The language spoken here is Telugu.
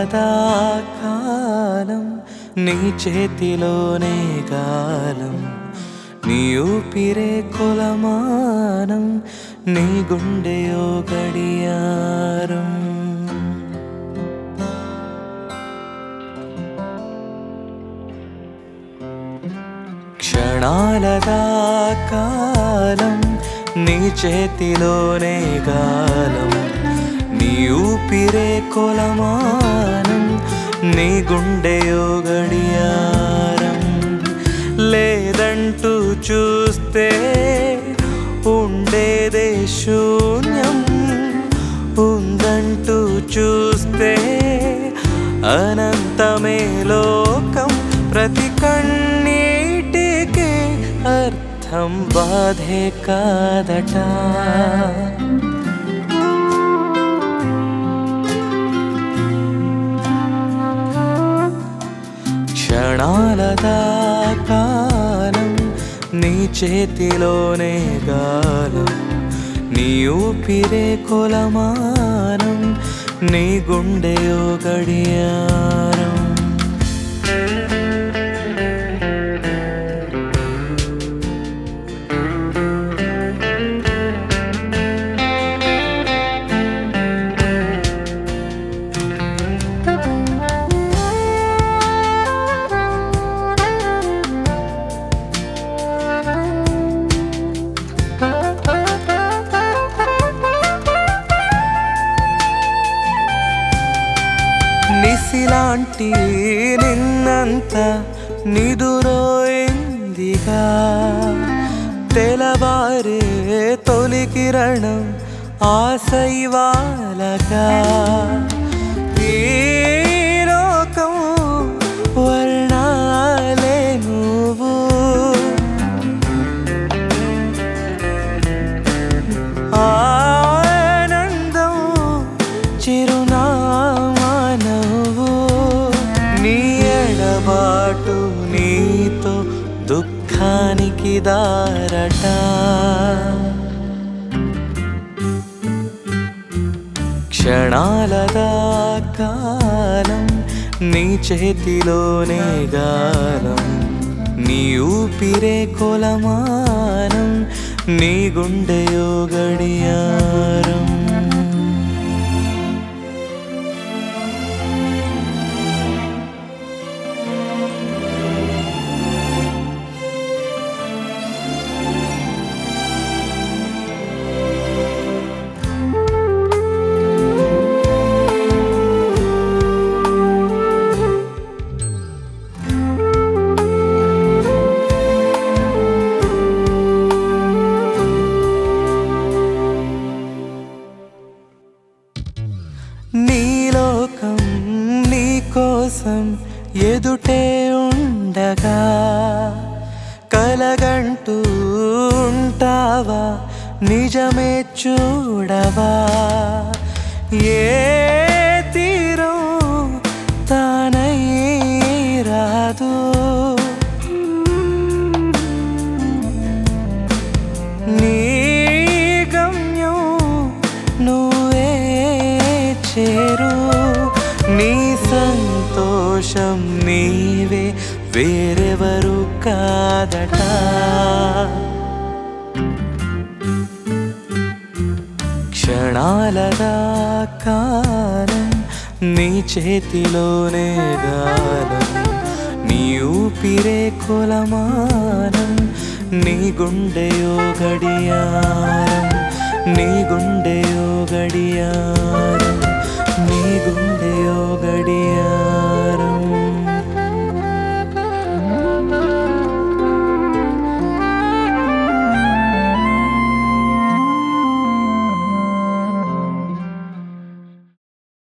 క్షణాలదా కాలం నీ చేతిలోనే కాలం నీ ఊపిరే కొలమానం నీ గుండెయో గడియారం క్షణాలదా కాలం నీ చేతిలోనే గాలం నీ ఊపిరే కొలమానం నీ గుండెయో గడియారం లేదంటూ చూస్తే ఉండేదే శూన్యం ఉందంటూ చూస్తే అనంతమే లోకం ప్రతి కన్నీటికి అర్థం బాధే కాదట క్షణాలదా కాలం నీ చేతిలోనే గాలం నీ ఊపిరే కొలమానం నీ గుండెయో గడియారం నిసిలాంటి నిన్నంత నిదురోయిందిగా తెలవారే తొలి కిరణం ఆశైవాలగా ఈ లోకం వర్ణాలే నువ్వు ఆనందం చిరునామా నవ్వు నీ ఎడబాటు నీతో దుఃఖానికి దారట క్షణాలదా కాలం నీ చేతిలోనే గాలం నీ ఊపిరే కొలమానం నీ గుండెయో గడియారం నీ లోకం నీ కోసం ఎదుటే ఉండగా కలగంటూ ఉంటావా నిజమే చూడవా ఏ తీరం తానై రాదు నీ గమ్యం నువ్వే చేరు నీ సంతోషం నీవే వేరెవరు కాదట క్షణాలదా కాలం నీ చేతిలోనే గాలం నీ ఊపిరే కొలమానం నీ గుండెయో గడియారం నీ గుండెయో గడియారం నీ గుండెయో